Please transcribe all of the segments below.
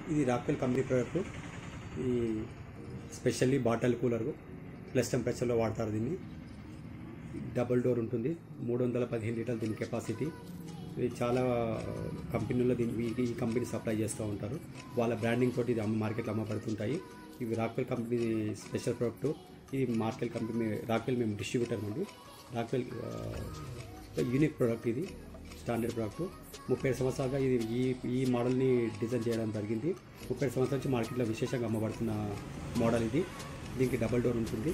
ఇది Rockwell company product ఈ specially bottle cooler plus టెంపరేచర్లో వాడతారు దీన్ని డబుల్ డోర్ ఉంటుంది మూడు వందల పదిహేను లీటర్లు దీని కెపాసిటీ ఇది చాలా కంపెనీల్లో దీన్ని ఈ- ఈ కంపెనీ సప్లై చేస్తూ ఉంటారు వాళ్ళ బ్రాండింగ్ తోటి ఇది అమ్మ మార్కెట్లో అమ్మబడుతుంటాయి ఇవి రాక్వెల్ కంపెనీ స్పెషల్ ప్రోడక్ట్ ఇది మార్కెల్ కంపెనీ రాక్వెల్ మేము డిస్ట్రిబ్యూటర్ అండి రాక్వెల్ యూనిక్ ప్రోడక్ట్ ఇది స్టాండర్డ్ ప్రోడక్ట్ ముప్పై ఐదు సంవత్సరాలుగా ఇది ఈ ఈ మోడల్ని డిజైన్ చేయడం జరిగింది ముప్పై ఐదు సంవత్సరాల నుంచి మార్కెట్లో విశేషంగా అమ్మబడుతున్న మోడల్ ఇది దీనికి డబల్ డోర్ ఉంటుంది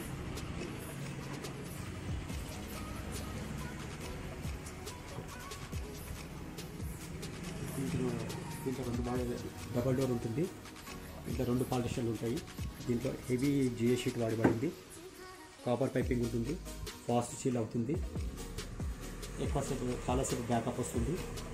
దీంట్లో దీంట్లో రెండు బాగా డబల్ డోర్ ఉంటుంది దీంట్లో రెండు పాలిషన్లు ఉంటాయి దీంట్లో హెవీ జిఏ షీట్ వాడబడింది కాపర్ పైపింగ్ ఉంటుంది ఫాస్ట్ సీల్ అవుతుంది ఎక్కువసేపు చాలాసేపు బ్యాకప్ వస్తుంది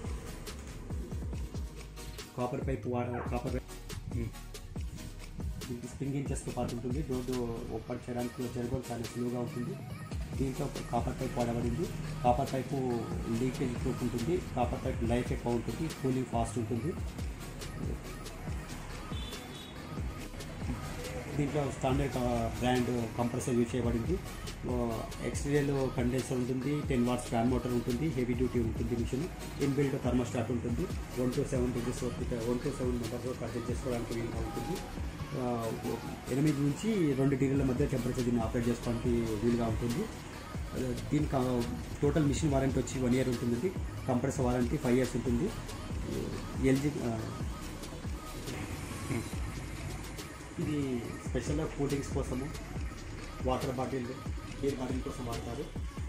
కాపర్ పైప్ వా కాపర్ పైప్ దీనికి స్ప్రింగ్ ఇంచెస్తో పాటు ఉంటుంది రోడ్డు ఓపెన్ చేయడానికి జరగడం చాలా సులువుగా ఉంటుంది దీంట్లో కాపర్ పైప్ వాడబడింది కాపర్ పైపు లీకేజ్ ప్రూఫ్ ఉంటుంది కాపర్ పైప్ లైఫ్ ఎక్కువ ఉంటుంది కూలింగ్ ఫాస్ట్ ఉంటుంది దీంట్లో స్టాండర్డ్ బ్రాండ్ కంప్రెసర్ యూజ్ చేయబడింది ఎక్స్టీరియల్ కండెన్సర్ ఉంటుంది టెన్ వాట్స్ ఫ్యాన్ మోటార్ ఉంటుంది హెవీ డ్యూటీ ఉంటుంది మిషన్ ఇన్బిల్ట్ థర్మోస్టాట్ ఉంటుంది one to seven degrees one to seven members adjust చేసుకోవడానికి వీలుగా ఉంటుంది ఆ, ఎనిమిది నుంచి రెండు డిగ్రీల మధ్య టెంపరేచర్ దీన్ని ఆపరేట్ చేసుకోవడానికి వీలుగా ఉంటుంది అదే దీనికి టోటల్ మిషన్ వారంటీ వచ్చి వన్ ఇయర్ ఉంటుందండి కంప్రెసర్ వారంటీ ఫైవ్ ఇయర్స్ ఉంటుంది ఎల్జీ ఇది స్పెషల్గా కూల్ డ్రింక్స్ కోసము వాటర్ బాటిల్ బీర్ బాటిల్ కోసం వాడతారు